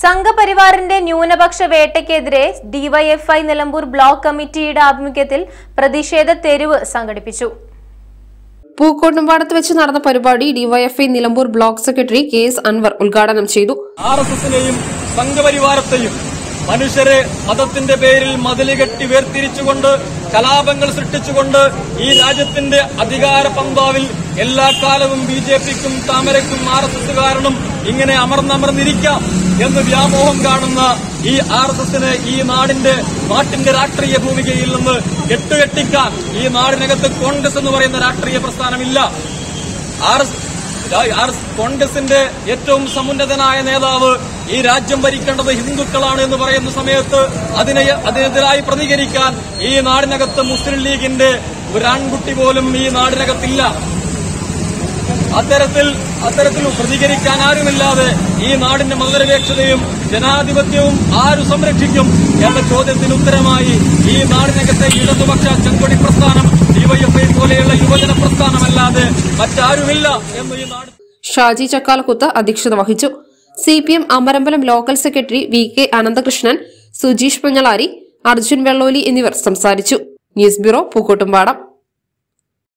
സംഘപരിവാറിന്റെ ന്യൂനപക്ഷ വേട്ടയ്ക്കെതിരെ DYFI Nilambur block കമ്മിറ്റിയുടെ ആഭിമുഖ്യത്തിൽ പ്രതിഷേധ തെരുവ് സംഘടിപ്പിച്ചു പൂക്കോട്ടുംപാടത്ത് വെച്ച് നടന്ന പരിപാടി DYFI Nilambur block secretary K S Anvar ഉദ്ഘാടനം ചെയ്തു ആർ എസ് എസിനെയും സംഘപരിവാരത്തെയും മനുഷ്യരെ മതത്തിന്റെ പേരിൽ മതില് കെട്ടി വേർതിരിച്ചുകൊണ്ട് കലാപങ്ങൾ സൃഷ്ടിച്ചുകൊണ്ട് ഈ രാജ്യത്തിന്റെ അധികാര പന്താവിൽ എല്ലാ കാലവും ബി ജെ പിക്കും താമരയ്ക്കും ആർ എസ് എസുകാരനും ഇങ്ങനെ അമർന്നമർന്നിരിക്കാം എന്ന് വ്യാമോഹം കാണുന്ന ഈ ആർ എസ് എസിന് ഈ നാടിന്റെ നാട്ടിന്റെ രാഷ്ട്രീയ ഭൂമികയിൽ നിന്ന് കെട്ടുകെട്ടിക്കാൻ ഈ നാടിനകത്ത് കോൺഗ്രസ് എന്ന് പറയുന്ന രാഷ്ട്രീയ പ്രസ്ഥാനമില്ല ആർ എസ് ആർ എസ് കോൺഗ്രസിന്റെ ഏറ്റവും സമുന്നതനായ നേതാവ് ഈ രാജ്യം ഭരിക്കേണ്ടത് ഹിന്ദുക്കളാണ് എന്ന് പറയുന്ന സമയത്ത് അതിനെ അതിനെതിരായി പ്രതികരിക്കാൻ ഈ നാടിനകത്ത് മുസ്ലിം ലീഗിന്റെ ഒരു ആൺകുട്ടി പോലും ഈ നാടിനകത്തില്ല അത്തരത്തിൽ അത്തരത്തിൽ പ്രതികരിക്കാൻ ആരുമില്ലാതെ ഈ നാടിന്റെ മതനിരപേക്ഷതയും ജനാധിപത്യവും ആരു സംരക്ഷിക്കും എന്ന ചോദ്യത്തിന് ഉത്തരമായി ഈ നാടിനകത്തെ ഇടതുപക്ഷ ചെങ്കൊടി പ്രസ്ഥാനം ഡിവൈഎഫ്ഐ പോലെയുള്ള യുവജന പ്രസ്ഥാനമല്ലാതെ മറ്റാരുമില്ല എന്ന് ഈ നാട് ഷാജി ചക്കാലക്കുത്ത് അധ്യക്ഷത വഹിച്ചു C P M Amarambalam local secretary V K Ananthakrishnan Sujeesh Panjalari Arjun Vellolli എന്നിവർ സംസാരിച്ചു ന്യൂസ് ബ്യൂറോ പൂക്കോട്ടുംപാടം